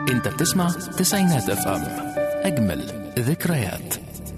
انت بتسمع تسعينات اف ام اجمل ذكريات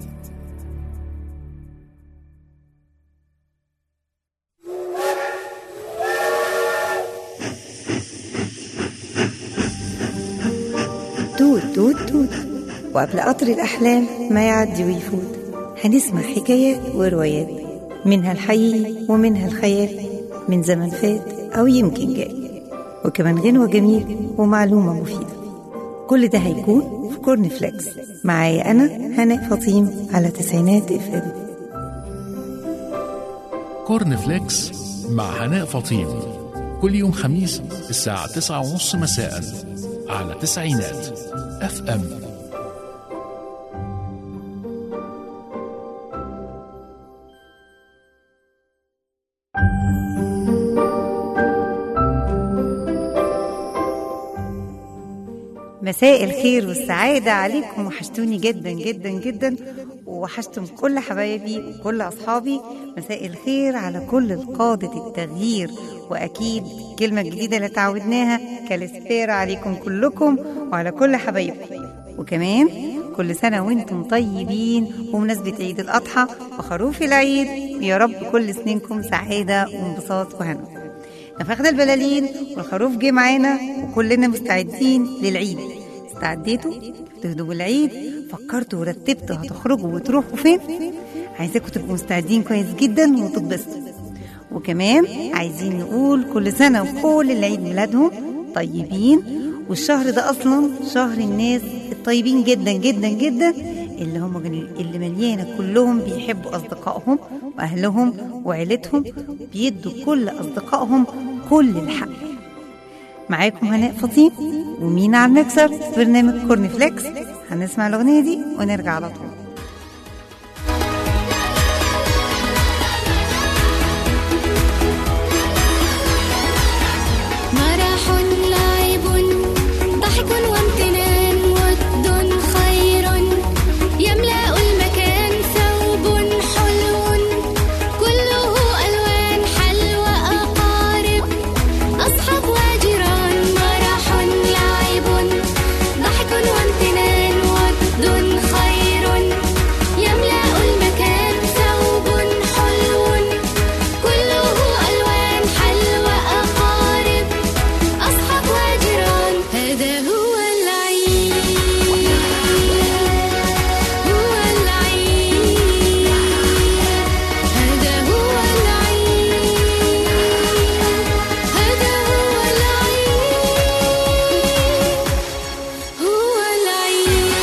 توت توت توت وقبل قطر الأحلام ما يعدي ويفوت هنسمع حكايات وروايات منها الحقيقي ومنها الخيال من زمن فات أو يمكن جاي وكمان غنوة جميل ومعلومة مفيدة كل ده هيكون في كورن فليكس معايا أنا هناء فطيم على تسعينات اف ام كورن فليكس مع هناء فطيم كل يوم خميس الساعة تسعة ونص مساء على تسعينات اف ام مساء الخير والسعادة عليكم وحشتوني جدا جدا جدا ووحشتم كل حبايبي وكل أصحابي مساء الخير على كل القادة التغيير وأكيد الكلمة الجديدة اللي تعودناها كالسبيرا عليكم كلكم وعلى كل حبايبكم وكمان كل سنة وانتم طيبين ومناسبة عيد الأضحى وخروف العيد يا رب كل سنينكم سعادة وانبساط وهنا نفخنا البلالين والخروف جه معانا وكلنا مستعدين للعيد استعديتوا تهدوا العيد فكرتوا ورتبتوا هتخرجوا وتروحوا فين عايزاكم تبقوا مستعدين كويس جدا وتتبسطوا وكمان عايزين نقول كل سنة وكل اللي عيد ميلادهم طيبين والشهر ده أصلا شهر الناس الطيبين جدا جدا جدا اللي هم اللي مليانة كلهم بيحبوا أصدقائهم وأهلهم وعيلتهم بيدوا كل أصدقائهم كل الحق معاكم هناء فطيم ومين على المكسر في برنامج كورن فليكس هنسمع الأغنية دي ونرجع على طول مرح لعب ضحك وامتنان ود خير يملأ المكان ثوب حلو كله ألوان حلوى أقارب أصحاب وجيران مرح لعب ضحك وامتنان ود خير يملأ المكان ثوب حلو كله ألوان حلوى أقارب أصحاب وجيران هذا هو العيد هو العيد هذا هو العيد هذا هو العيد هو العيد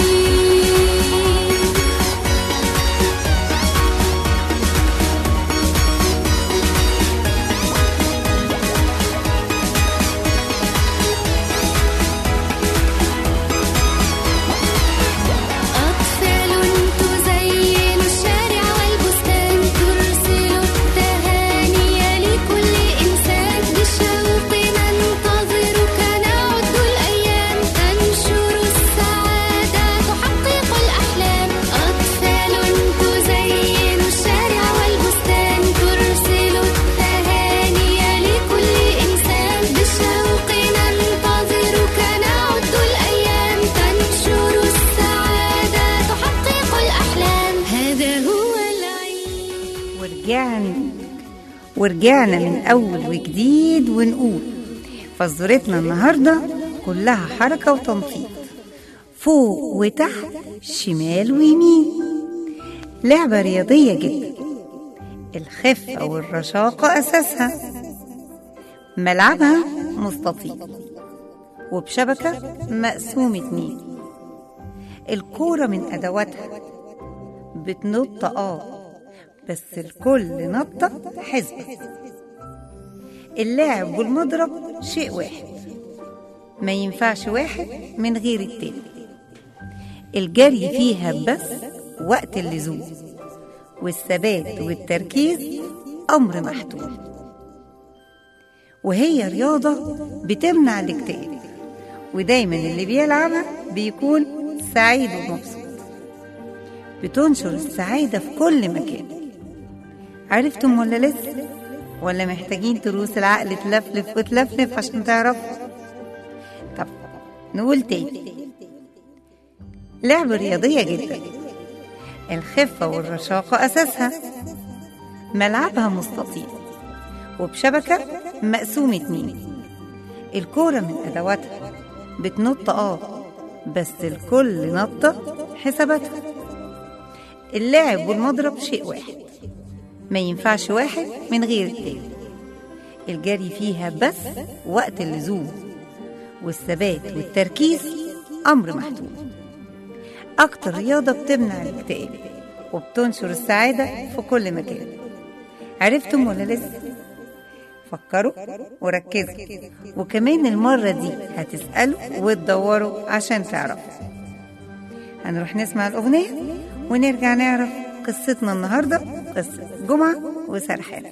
أطفال تزين الشارع والبستان ترسل التهاني لكل إنسان بالشوق ننتظرك نعد الأيام تنشر السعادة تحقق الأحلام أطفال تزين الشارع والبستان ترسل التهاني لكل إنسان بالشوق ننتظرك نعد الأيام تنشر السعادة تحقق الأحلام هذا هو العيد ورجعنا ورجعنا من أول وجديد ونقول فزورتنا النهاردة كلها حركة وتنطيط فوق وتحت شمال ويمين لعبة رياضية جدا الخفة والرشاقة أساسها ملعبها مستطيل وبشبكة مقسوم اتنين الكورة من أدواتها بتنط اه بس الكل نطة حزبة اللاعب والمضرب شيء واحد ما ينفعش واحد من غير التاني الجري فيها بس وقت اللزوم والثبات والتركيز أمر محتوم وهي رياضة بتمنع الاكتئاب ودايما اللي بيلعبها بيكون سعيد ومبسوط بتنشر السعادة في كل مكان عرفتم ولا لسه ولا محتاجين تروس العقل تلفلف وتلفلف عشان تعرفوا طب نقول تاني لعبة رياضية جدا الخفة والرشاقة أساسها ملعبها مستطيل وبشبكة مقسوم اتنين الكورة من أدواتها بتنط اه بس الكل نطة حساباتها اللعب والمضرب شيء واحد ما ينفعش واحد من غير التاني الجري فيها بس وقت اللزوم والثبات والتركيز أمر محتوم أكتر رياضة بتمنع الاكتئاب وبتنشر السعادة في كل مكان عرفتم ولا لسه؟ فكروا وركزوا وكمان المرة دي هتسألوا وتدوروا عشان تعرفوا هنروح نسمع الأغنية ونرجع نعرف قصتنا النهاردة قصة جمعة وسرحان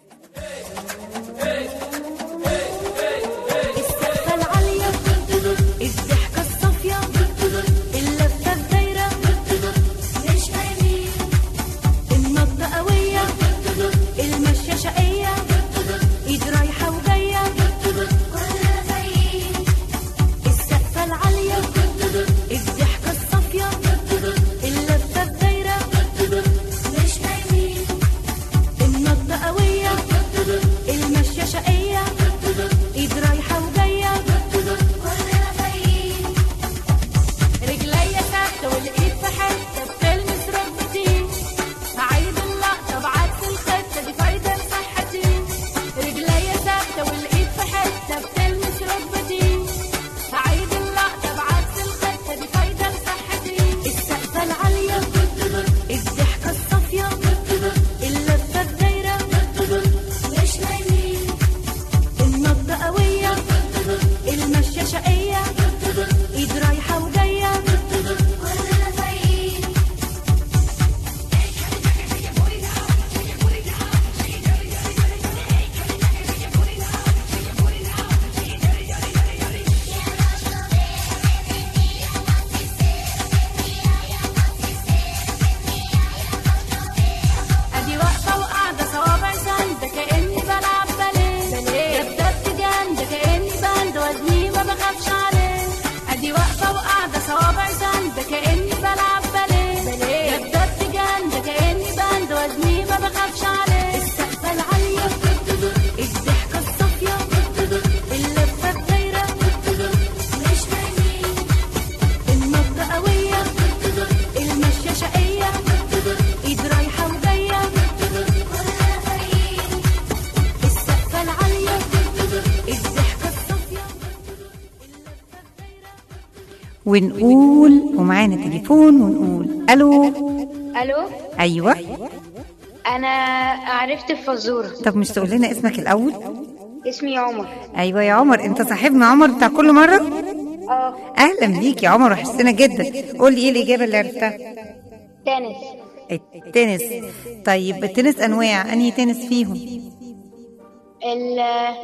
السقفة العالية الضحكة الصافية اللفة الدايرة مش فاهمين النبضة قوية المشية شقية ايد رايحة وجاية كلنا زيين السقفة العالية الضحكة الصافية اللفة الدايرة مش فاهمين النبضة قوية المشية شقية ايد رايحة وجاية كلنا زيين رجليا ثابتة والايد في حتة بتلمس ركبتي هعيد اللقطة بعكس الخطة دي فايدة لصحتي رجليا ثابتة والايد في حتة بتلمس ركبتي هعيد اللقطة بعكس الخطة دي فايدة لصحتي السقفة العالية الضحكة الصافية اللفة الدايرة مش نايمين النبضة قوية المشية شقية ايد رايحة وجاية كلنا زيين ادي واقفه وقاعده صوابع ساندة كاني بلعب باليه يبدا بتجان ده كاني باند وزني ما بخافش عليه ادي واقفه وقاعده صوابع ساندة كاني بلعب باليه يبدا بتجان ده كاني باند وزني ما بخافش عليه السقفه العاليه الضحكه الصافيه اللفه الدايره مش نايمين النبضه قويه المشيه شقيه ايد رايحه وجايه كلنا زيين السقفه العاليه الضحكه الصافيه ونقول ومعانا تليفون ونقول ألو الو أيوة انا عرفت الفزوره طب مش تقول لنا اسمك الأول اسمي عمر أيوة يا عمر أنت صاحبنا عمر بتاع كل مرة اه أهلا بيك يا عمر وحشتنا جدا قول لي إيه الإجابة اللي عرفتها تنس التنس طيب التنس أنواع أنهي تنس فيهم ال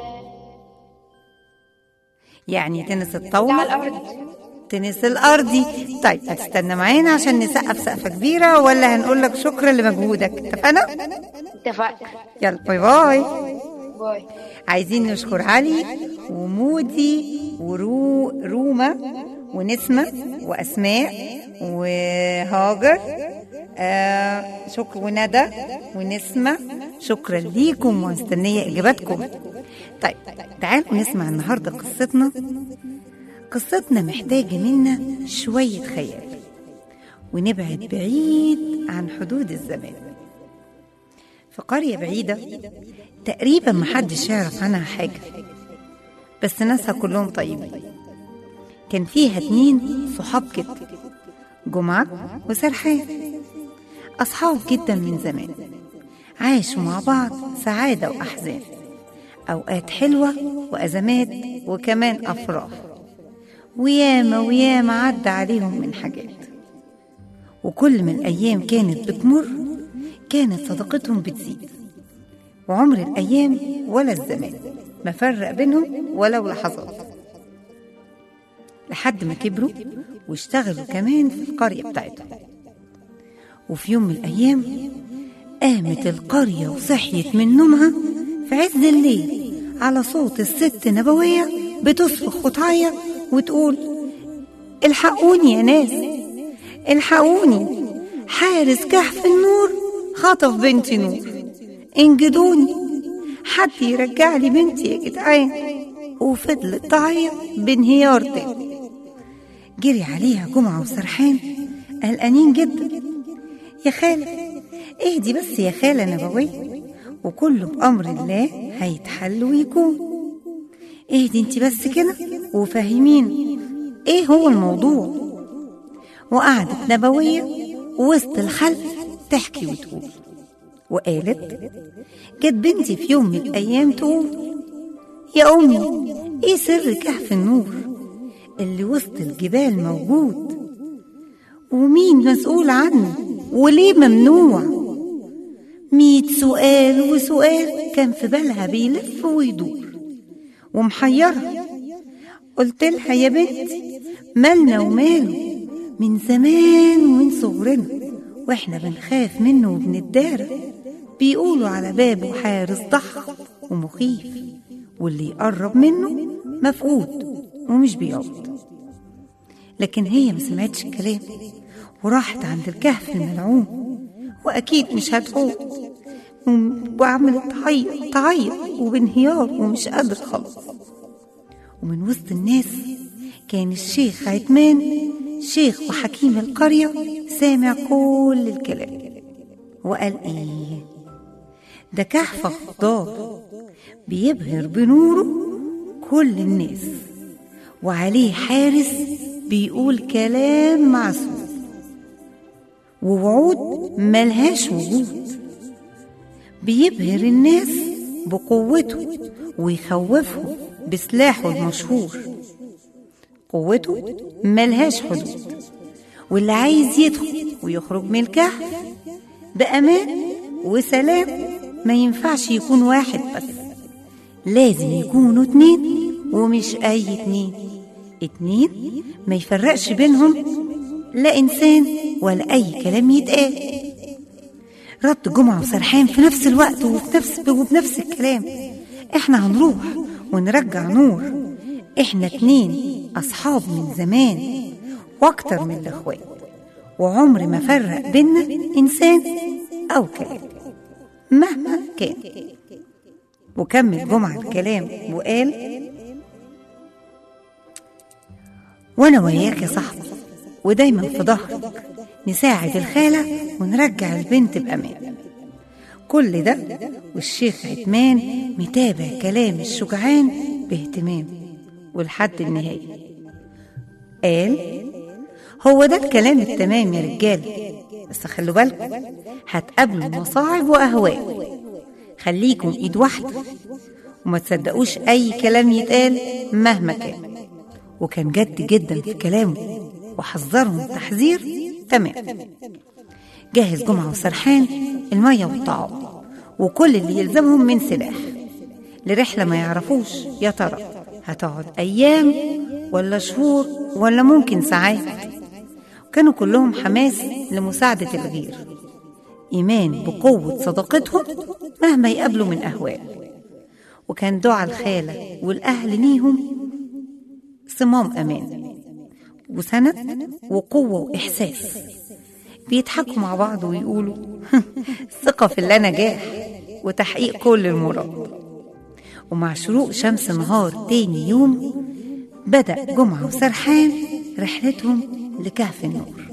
يعني تنس بتاع الطاولة الارض تنس الأرضي طيب هتستنى معانا عشان نسقف سقفة كبيرة ولا هنقول لك شكرا لمجهودك اتفقنا؟ اتفقنا يلا باي باي باي عايزين نشكر علي ومودي ورو روما ونسمة وأسماء وهاجر آه شكر وندى ونسمة شكرا ليكم ومستنية إجاباتكم طيب تعالوا نسمع النهاردة قصتنا قصتنا محتاجة منا شوية خيال ونبعد بعيد عن حدود الزمان في قرية بعيدة تقريبا محدش يعرف عنها حاجة بس ناسها كلهم طيبين كان فيها اتنين صحاب كده جمعة وسرحان أصحاب جدا من زمان عاشوا مع بعض سعادة وأحزان أوقات حلوة وأزمات وكمان أفراح وياما وياما عدى عليهم من حاجات وكل ما الأيام كانت بتمر كانت صداقتهم بتزيد وعمر الأيام ولا الزمان ما فرق بينهم ولو لحظات لحد ما كبروا واشتغلوا كمان في القرية بتاعتهم وفي يوم من الأيام قامت القرية وصحيت من نومها في عز الليل على صوت الست نبوية بتصرخ وتعيط وتقول الحقوني يا ناس الحقوني حارس كهف النور خطف بنتي نور انجدوني حد يرجع لي بنتي يا جدعان وفضلت تعيط بانهيار تاني جري عليها جمعة وسرحان قلقانين جدا يا خالة اهدي بس يا خالة نبوية وكله بأمر الله هيتحل ويكون اهدي انت بس كده وفهمين ايه هو الموضوع وقعدت نبوية وسط الخلف تحكي وتقول وقالت جت بنتي في يوم من الأيام تقول يا أمي إيه سر كهف النور اللي وسط الجبال موجود ومين مسؤول عنه وليه ممنوع ميت سؤال وسؤال كان في بالها بيلف ويدور ومحيرة قلت لها يا بنتي مالنا وماله من زمان ومن صغرنا واحنا بنخاف منه وبنتدارى بيقولوا على بابه حارس ضخم ومخيف واللي يقرب منه مفقود ومش بيقعد لكن هي ما سمعتش الكلام وراحت عند الكهف الملعون واكيد مش هتعود وعملت تعيط تعيط وبانهيار ومش قادرة خلاص ومن وسط الناس كان الشيخ عتمان شيخ وحكيم القرية سامع كل الكلام وقال ايه ده كهف غدار بيبهر بنوره كل الناس وعليه حارس بيقول كلام معسول ووعود ملهاش وجود بيبهر الناس بقوته ويخوفهم بسلاحه المشهور قوته ملهاش حدود واللي عايز يدخل ويخرج من الكهف بأمان وسلام ما ينفعش يكون واحد بس لازم يكونوا اتنين ومش أي اتنين اتنين ما يفرقش بينهم لا إنسان ولا أي كلام يتقال رد جمعة وسرحان في نفس الوقت وبنفس, وبنفس الكلام احنا هنروح ونرجع نور احنا اتنين أصحاب من زمان وأكتر من الإخوات وعمر ما فرق بينا إنسان أو كلام مهما كان وكمل جمعة الكلام وقال وأنا وياك يا صاحبي ودايما في ظهرك نساعد الخالة ونرجع البنت بأمان كل ده والشيخ عتمان متابع كلام الشجعان باهتمام ولحد النهاية قال هو ده الكلام التمام يا رجالة بس خلوا بالكم هتقابلوا مصاعب وأهواء خليكم إيد واحدة وما تصدقوش أي كلام يتقال مهما كان وكان جد جدا في كلامه وحذرهم تحذير تمام جهز جمعة وسرحان المية والطعام وكل اللي يلزمهم من سلاح لرحلة ما يعرفوش يا ترى هتقعد أيام ولا شهور ولا ممكن ساعات كانوا كلهم حماس لمساعدة الغير إيمان بقوة صداقتهم مهما يقابلوا من أهوال وكان دعاء الخالة والأهل ليهم صمام أمان وسند وقوة وإحساس بيضحكوا مع بعض ويقولوا ثقة في اللي نجاح وتحقيق كل المراد ومع شروق شمس نهار تاني يوم بدأ جمعة وسرحان رحلتهم لكهف النور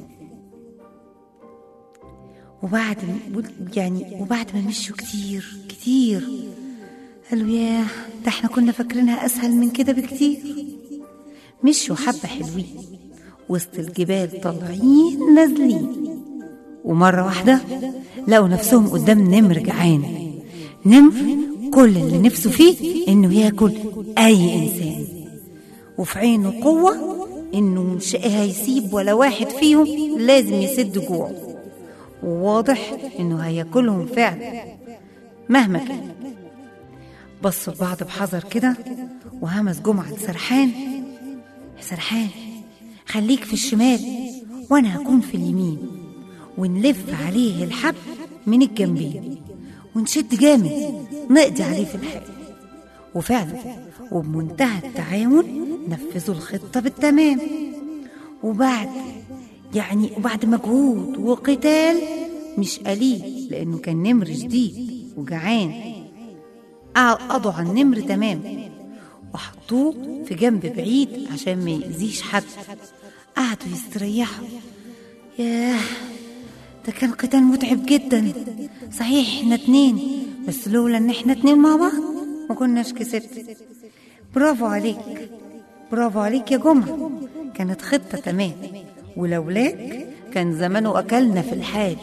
وبعد يعني وبعد ما مشوا كتير كتير قالوا ياه ده احنا كنا فاكرينها اسهل من كده بكتير مشوا حبة حلوين وسط الجبال طالعين نازلين ومرة واحدة لقوا نفسهم قدام نمر جعان نمر كل اللي نفسه فيه انه ياكل اي انسان وفي عينه قوة انه مش هيسيب ولا واحد فيهم لازم يسد جوعه وواضح انه هياكلهم فعلا مهما كان بصوا لبعض بحذر كده وهمس جمعة لسرحان يا سرحان خليك في الشمال وانا هكون في اليمين ونلف عليه الحب من الجنبين ونشد جامد نقضي عليه في الحال وفعلا وبمنتهى التعاون نفذوا الخطة بالتمام وبعد يعني وبعد مجهود وقتال مش قليل لأنه كان نمر جديد وجعان قضوا على النمر تمام وحطوه في جنب بعيد عشان ما يأذيش حد قعدوا يستريحوا ياه ده كان قتال متعب جدا صحيح احنا اتنين بس لولا ان احنا اتنين مع بعض ما كناش كسبت برافو عليك برافو عليك يا جمعة كانت خطة تمام ولولاك كان زمانه أكلنا في الحال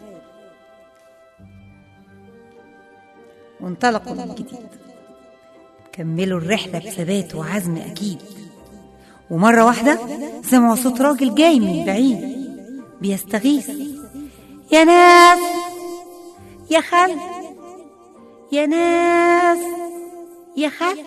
وانطلقوا من جديد كملوا الرحلة بثبات وعزم أكيد ومرة واحدة سمعوا صوت راجل جاي من بعيد بيستغيث يا ناس يا خل يا ناس يا خل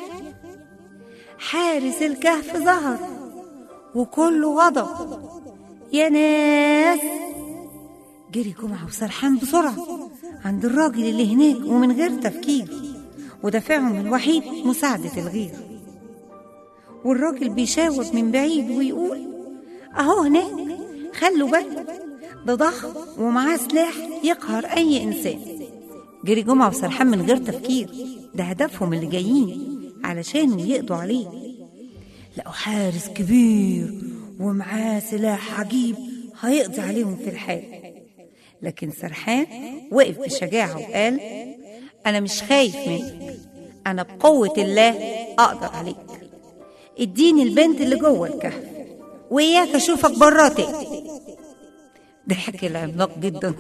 حارس الكهف ظهر وكله غضب يا ناس جري جمعة وسرحان بسرعة عند الراجل اللي هناك ومن غير تفكير ودافعهم الوحيد مساعدة الغير والراجل بيشاور من بعيد ويقول أهو هناك خلوا بالكم ده ضخم ومعاه سلاح يقهر أي إنسان جري جمعة وسرحان من غير تفكير ده هدفهم اللي جايين علشان يقضوا عليه لقوا حارس كبير ومعاه سلاح عجيب هيقضي عليهم في الحال لكن سرحان وقف بشجاعة وقال أنا مش خايف منك أنا بقوة الله أقدر عليك اديني البنت اللي جوه الكهف وإياك أشوفك برا تاني ضحك العملاق جدا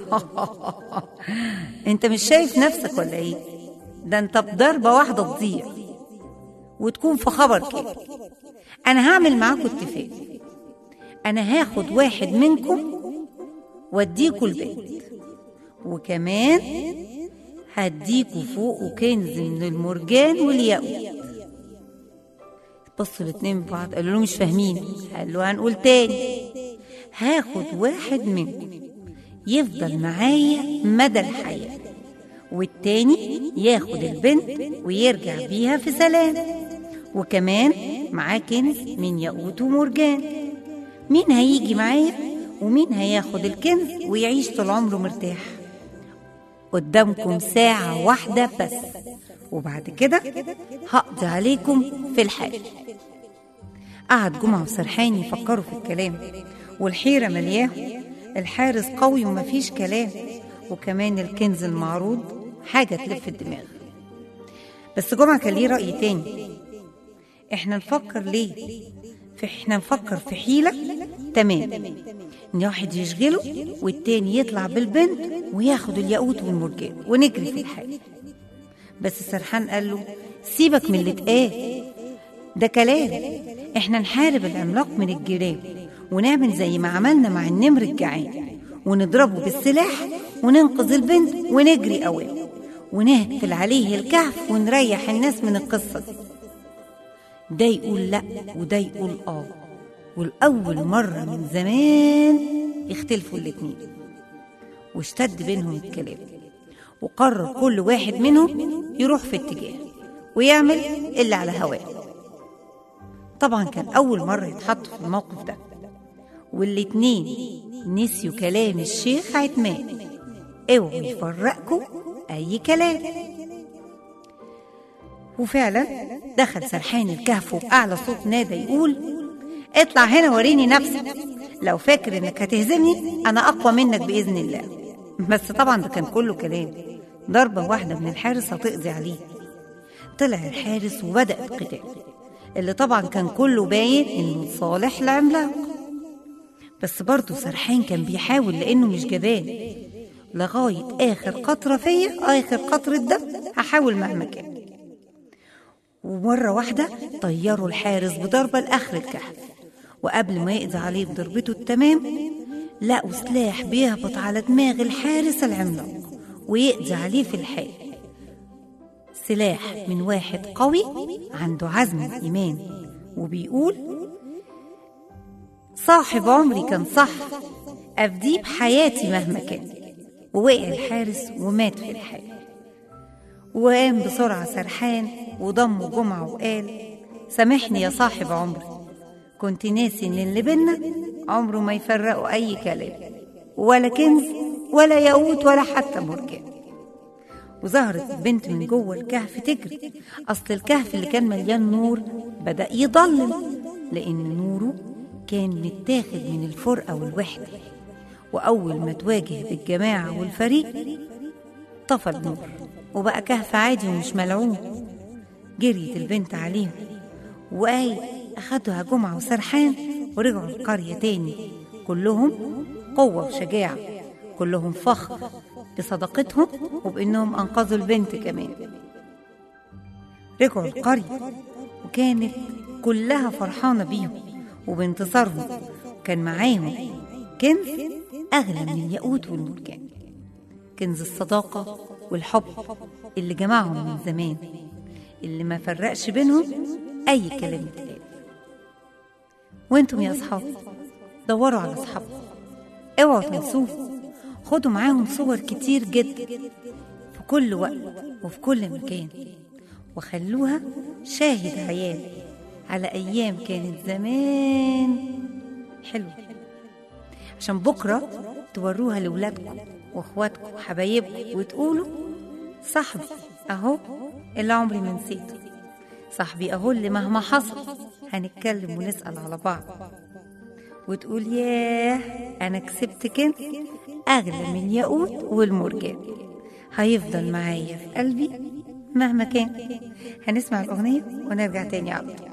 انت مش شايف نفسك ولا ايه ده انت بضربة واحدة تضيع وتكون في خبر كده انا هعمل معاكم اتفاق انا هاخد واحد منكم واديكوا البيت وكمان هديكوا فوقه كنز من المرجان والياقوت بصوا الاتنين ببعض قالوا له مش فاهمين قال له هنقول تاني هاخد واحد منكم يفضل معايا مدى الحياة والتاني ياخد البنت ويرجع بيها في سلام وكمان معاه كنز من ياقوت ومرجان مين هيجي معايا ومين هياخد الكنز ويعيش طول عمره مرتاح قدامكم ساعة واحدة بس وبعد كده هقضي عليكم في الحال قعد جمعة وسرحان يفكروا في الكلام والحيرة ملياهم الحارس قوي ومفيش كلام وكمان الكنز المعروض حاجة تلف الدماغ بس جمعة كان ليه رأي تاني احنا نفكر ليه في احنا نفكر في حيلة تمام ان واحد يشغله والتاني يطلع بالبنت وياخد الياقوت والمرجان ونجري في الحال بس سرحان قال له سيبك من اللي اتقال ده كلام احنا نحارب العملاق من الجيران ونعمل زي ما عملنا مع النمر الجعان ونضربه بالسلاح وننقذ البنت ونجري أوام ونهفل عليه الكهف ونريح الناس من القصة دي ده يقول لأ وده يقول آه والأول مرة من زمان يختلفوا الاتنين واشتد بينهم الكلام وقرر كل واحد منهم يروح في اتجاه ويعمل اللي على هواه طبعا كان أول مرة يتحط في الموقف ده والاتنين نسيوا كلام الشيخ عتمان اوعوا يفرقكوا أي كلام وفعلا دخل سرحان الكهف وبأعلى صوت نادى يقول اطلع هنا وريني نفسك لو فاكر انك هتهزمني انا اقوى منك باذن الله بس طبعا ده كان كله كلام ضربة واحدة من الحارس هتقضي عليه طلع الحارس وبدأ القتال اللي طبعا كان كله باين انه لصالح العملاق بس برضه سرحان كان بيحاول لانه مش جبان لغاية آخر قطرة فيا آخر قطرة دم هحاول مهما كان ومرة واحدة طيروا الحارس بضربة لآخر الكهف وقبل ما يقضي عليه بضربته التمام لقوا سلاح بيهبط على دماغ الحارس العملاق ويقضي عليه في الحال سلاح من واحد قوي عنده عزم الإيمان وبيقول صاحب عمري كان صح أفديه بحياتي مهما كان ووقع الحارس ومات في الحال وقام بسرعة سرحان وضمه جمعة وقال سامحني يا صاحب عمري كنت ناسي إن اللي بينا عمره ما يفرقوا أي كلام ولا كنز ولا ياقوت ولا حتى مرجان وظهرت البنت من جوه الكهف تجري أصل الكهف اللي كان مليان نور بدأ يضلم لأن نوره كان متاخد من الفرقة والوحدة وأول ما تواجه بالجماعة والفريق طفى النور وبقى كهف عادي ومش ملعون جريت البنت عليهم وآي أخدها جمعة وسرحان ورجعوا القرية تاني كلهم قوة وشجاعة كلهم فخر بصداقتهم وبإنهم أنقذوا البنت كمان رجعوا القرية وكانت كلها فرحانة بيهم وبانتصارهم كان معاهم كنز أغلى من الياقوت والمرجان كنز الصداقة والحب اللي جمعهم من زمان اللي ما فرقش بينهم أي كلام اتقال وانتم يا أصحابي دوروا على أصحابكم اوعوا تنسوهم خدوا معاهم صور كتير جدا في كل وقت وفي كل مكان وخلوها شاهد عيال على أيام كانت زمان حلوة عشان بكرة توروها لولادكم واخواتكم وحبايبكم وتقولوا صاحبي اهو اللي عمري ما نسيته صاحبي اهو اللي مهما حصل هنتكلم ونسأل على بعض وتقول ياه انا كسبت كنز اغلى من ياقوت والمرجان هيفضل معايا في قلبي مهما كان هنسمع الاغنيه ونرجع تاني على طول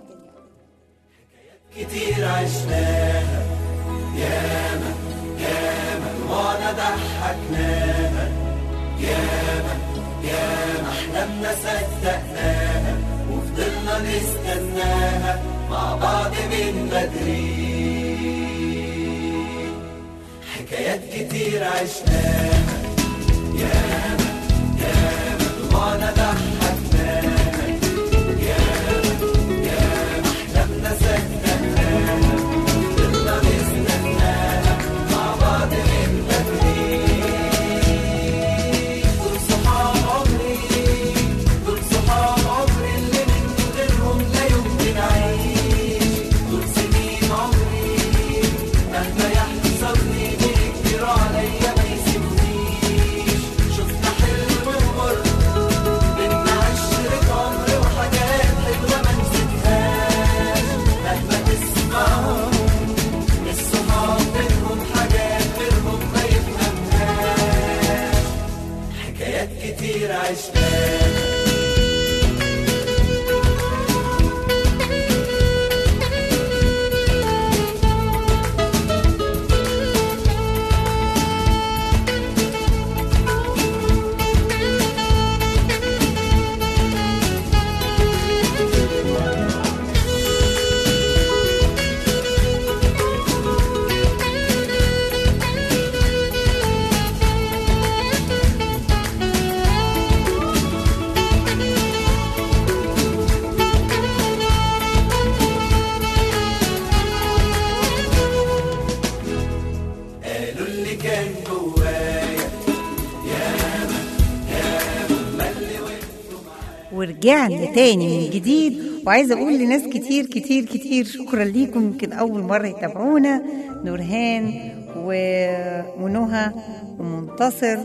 كتير عشناها ياما ياما وانا ضحكناها ياما ياما احلامنا صدقناها وفضلنا نستناها مع بعض من بدري حكايات كتير عشناها ياما ياما وانا ضحكناها ياما ياما احلامنا صدقناها فضلنا نستناها مع بعض من بدري دول صحاب عمري دول صحاب عمري اللي من غيرهم لا يمكن اعيش دول سنين عمري مهما يحصل لي بيكبروا عليا ما يسيبونيش شفنا حلو ومر بينا عشرة عمر وحاجات حلوة ما نسيتهاش مهما تسمعهم الصحاب بينهم حاجات غيرهم ما يفهمهاش حكايات كتير عشناها قالوا اللي كان جوايا ياما ياما هما اللي وقفوا معايا ورجعنا تاني من جديد وعايزه اقول لناس كتير كتير كتير شكرا ليكم يمكن اول مره يتابعونا نورهان و- ونهى ومنتصر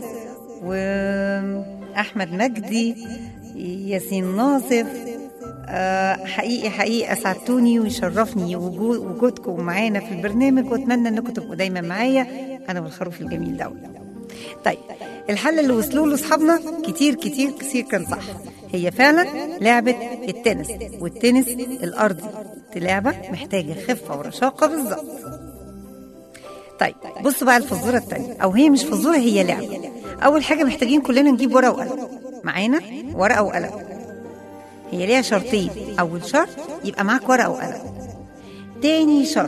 واحمد مجدي ياسين ناصف آه، حقيقي حقيقي اسعدتوني ويشرفني وجو- وجودكم معانا في البرنامج واتمنى انكم تبقوا دايما معايا انا والخروف الجميل ده طيب الحل اللي وصلوا له اصحابنا كتير كتير كتير كان صح هي فعلا لعبة التنس والتنس الأرضي دي لعبة محتاجة خفة ورشاقة بالظبط طيب بصوا بقى الفزورة التانية أو هي مش فزورة هي لعبة أول حاجة محتاجين كلنا نجيب ورقة وقلم معانا ورقة وقلم هي ليها شرطين أول شرط يبقى معاك ورقة وقلم تاني شرط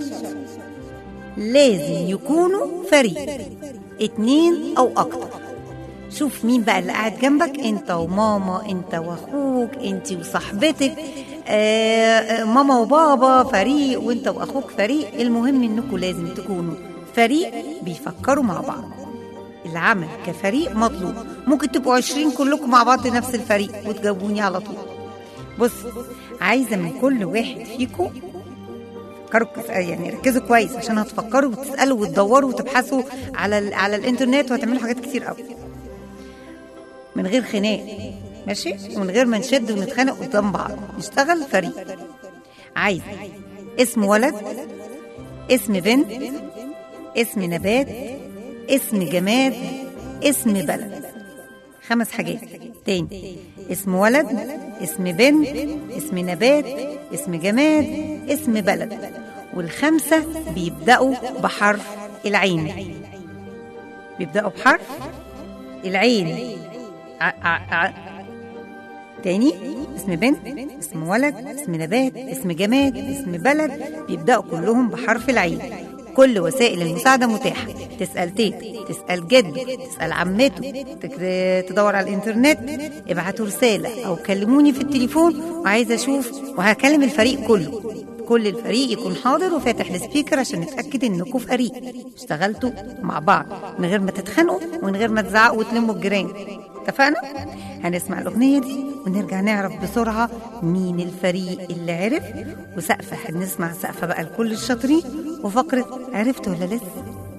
لازم يكونوا فريق اتنين او اكتر شوف مين بقى اللي قاعد جنبك انت وماما انت واخوك انت وصاحبتك آه آه، ماما وبابا فريق وانت واخوك فريق المهم انكم لازم تكونوا فريق بيفكروا مع بعض العمل كفريق مطلوب ممكن تبقوا عشرين كلكم مع بعض نفس الفريق وتجاوبوني على طول بص عايزة من كل واحد فيكم فكروا كويس- يعني ركزوا كويس عشان هتفكروا وتسالوا وتدوروا وتبحثوا على ال- على الانترنت وهتعملوا حاجات كتير قوي من غير خناق ماشي ومن غير ما نشد ونتخانق قدام بعض نشتغل فريق عايز اسم ولد اسم بنت اسم نبات اسم جماد اسم بلد خمس حاجات تاني اسم ولد اسم بنت اسم نبات اسم جماد اسم بلد والخمسة بيبدأوا بحرف العين بيبدأوا بحرف العين ع ع ع تاني اسم بنت اسم ولد اسم نبات اسم جماد اسم بلد بيبدأوا كلهم بحرف العين كل وسائل المساعدة متاحة تسأل تيت تسأل جد تسأل عمته تك- تدور على الإنترنت ابعتوا رسالة أو كلموني في التليفون وعايزة أشوف وهكلم الفريق كله كل الفريق يكون حاضر وفاتح السبيكر عشان نتأكد إنكم فريق اشتغلتوا مع بعض من غير ما تتخانقوا ومن غير ما تزعقوا وتلموا الجيران اتفقنا؟ هنسمع الأغنية دي ونرجع نعرف بسرعة مين الفريق اللي عرف وسقفة هنسمع سقفة بقى لكل الشاطرين وفقرة عرفت ولا لسه؟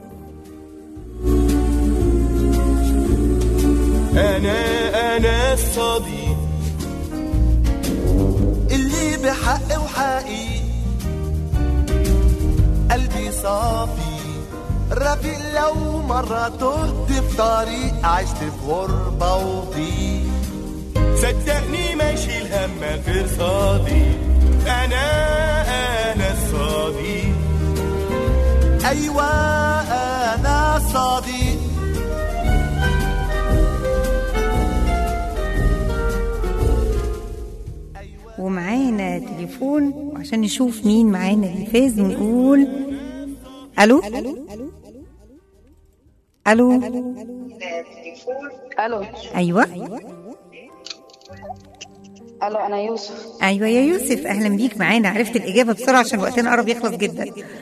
أنا أنا الصديق اللي بحق وحقيق قلبي صافي رفيق لو مرة تهت في طريق عشت في غربة وضيق صدقني ما يشيل هم غير صديق أنا أنا الصديق أيوة أنا صديق ومعانا تليفون وعشان نشوف مين معانا اللي فاز ونقول الو الو الو ايوه الو انا يوسف ايوه يا يوسف اهلا بيك معانا عرفت الاجابه بسرعه عشان وقتنا قرب يخلص جدا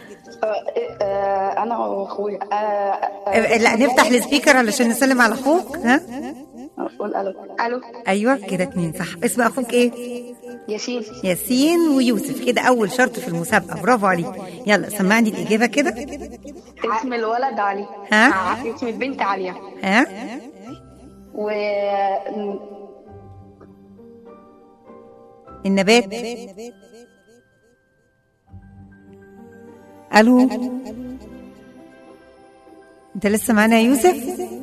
انا واخويا أه، لا نفتح السبيكر علشان نسلم على اخوك ها قول الو الو ايوه كده اتنين صح اسم اخوك ايه ياسين ياسين ويوسف كده اول شرط في المسابقه برافو عليك يلا سمعني الاجابه كده اسم الولد علي ها؟ اسم البنت عليا ها و النبات الو انت لسه معانا يا يوسف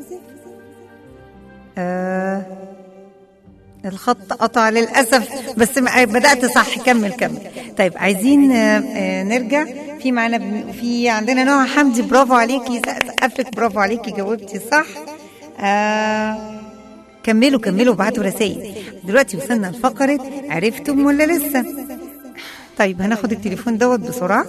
آه الخط قطع للاسف بس ما- بدات صح كمل كمل طيب عايزين آه آه نرجع في معانا بن- في عندنا نوع حمدي برافو عليكي سقف لك برافو عليكي جاوبتي صح آه كملوا كملوا وابعتوا رسائل دلوقتي وصلنا لفقرة عرفتم ولا لسه طيب هناخد التليفون دوت بسرعة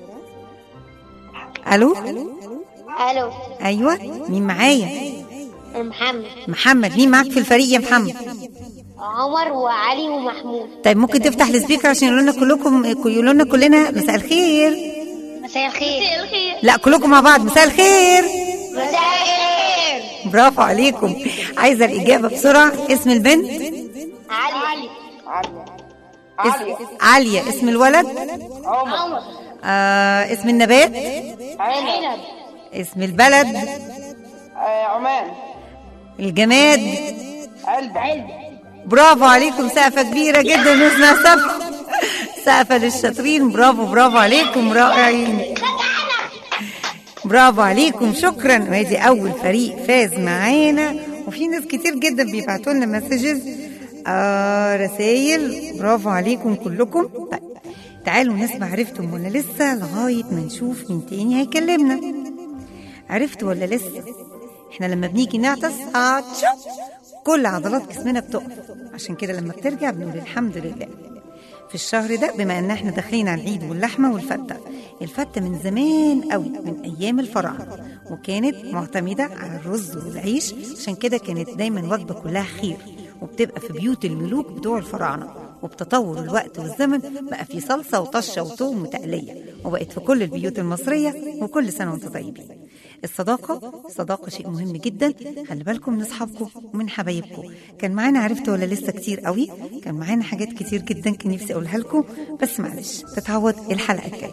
ألو الو أيوة مين معايا محمد محمد مين معاك في الفريق يا محمد عمر وعلي ومحمود طيب ممكن تفتح السبيكر عشان يقولوا لنا كلكم يقولوا لنا كلنا مساء الخير مساء الخير مساء الخير لا كلكم مع بعض مساء الخير مساء الخير برافو عليكم عايزة الإجابة بسرعة اسم البنت علي اسم عالية اسم الولد عمر آه اسم النبات عنب اسم البلد عمان الجماد علبة برافو عليكم سقفة كبيرة جدا نسمع سقفة سقفة للشاطرين برافو برافو عليكم رائعين برافو عليكم شكرا وادي اول فريق فاز معانا وفي ناس كتير جدا بيبعتوا لنا مسجز آه رسايل برافو عليكم كلكم طيب تعالوا نسمع عرفتم ولا لسه لغايه ما نشوف مين تاني هيكلمنا عرفت ولا لسه احنا لما بنيجي نعطس عطشو كل عضلات جسمنا بتقف عشان كده لما بترجع بنقول الحمد لله في الشهر ده بما ان احنا داخلين على العيد واللحمه والفته الفته من زمان قوي من ايام الفراعنه وكانت معتمده على الرز والعيش عشان كده كانت دايما وجبه كلها خير وبتبقى في بيوت الملوك بتوع الفراعنه وبتطور الوقت والزمن بقى في صلصه وطشه وثوم وتقليه وبقت في كل البيوت المصريه وكل سنه وانتم طيبين الصداقة الصداقة شيء مهم جدا خلي بالكم من أصحابكم ومن حبايبكم كان معانا عرفت ولا لسه كتير قوي كان معانا حاجات كتير جدا كان نفسي أقولها لكم بس معلش تتعوض الحلقة الجاية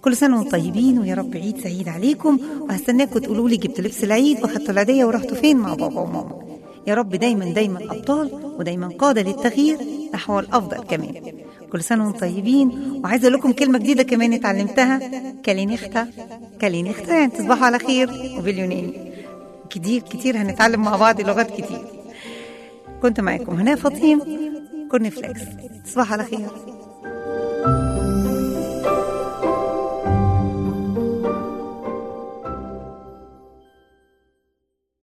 كل سنة وانتم طيبين ويا رب عيد سعيد عليكم وهستناكم تقولوا لي جبت لبس العيد واخدتوا العيدية ورحتوا فين مع بابا وماما يا رب دايما دايما أبطال ودايما قادة للتغيير نحو الأفضل كمان كل سنة وانتم طيبين وعايزة أقول لكم كلمة جديدة كمان اتعلمتها كالينيختا كالينيختا يعني تصبحوا على خير وباليوناني كتير كتير هنتعلم مع بعض لغات كتير كنت معاكم هنا فطيم كورني فليكس تصبحوا على خير